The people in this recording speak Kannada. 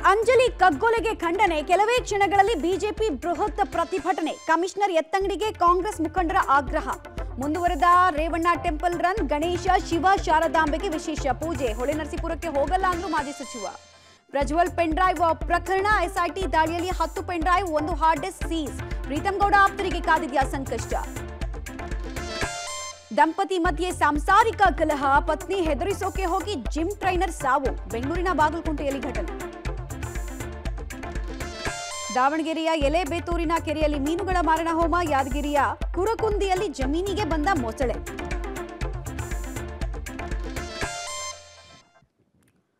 ಅಂಜಲಿ ಕಗ್ಗೊಲೆಗೆ ಖಂಡನೆ ಕೆಲವೇ ಕ್ಷಣಗಳಲ್ಲಿ ಬಿಜೆಪಿ ಬೃಹತ್ ಪ್ರತಿಭಟನೆ ಕಮಿಷನರ್ ಎತ್ತಂಗಡಿಗೆ ಕಾಂಗ್ರೆಸ್ ಮುಖಂಡರ ಆಗ್ರಹ ಮುಂದುವರೆದ ರೇವಣ್ಣ ಟೆಂಪಲ್ ರನ್ ಗಣೇಶ ಶಿವ ಶಾರದಾಂಬೆಗೆ ವಿಶೇಷ ಪೂಜೆ ಹೊಳೆನರಸೀಪುರಕ್ಕೆ ಹೋಗಲ್ಲ ಅಂದ್ರು ಮಾಜಿ ಸಚಿವ ಪ್ರಜ್ವಲ್ ಪೆನ್ಡ್ರೈವ್ ಪ್ರಕರಣ ಎಸ್ಐಟಿ ದಾಳಿಯಲ್ಲಿ ಹತ್ತು ಪೆನ್ಡ್ರೈವ್ ಒಂದು hard disk seize Preetham Gowda ಆಪ್ತರಿಗೆ ಕಾದಿದೆಯಾ ಸಂಕಷ್ಟ ದಂಪತಿ ಮಧ್ಯೆ ಸಾಂಸಾರಿಕ ಕಲಹ ಪತ್ನಿ ಹೆದರಿಸೋಕೆ ಹೋಗಿ ಜಿಮ್ ಟ್ರೈನರ್ ಸಾವು ಬೆಂಗಳೂರಿನ ಬಾಗಲಕೋಟೆಯಲ್ಲಿ ಘಟನೆ ದಾವಣಗೆರೆಯ ಎಲೆಬೇತೂರಿನ ಕೆರೆಯಲ್ಲಿ ಮೀನುಗಳ ಮಾರಣ ಹೋಮ ಯಾದಗಿರಿಯ ಕುರಕುಂದಿಯಲ್ಲಿ ಜಮೀನಿಗೆ ಬಂದ ಮೊಸಳೆ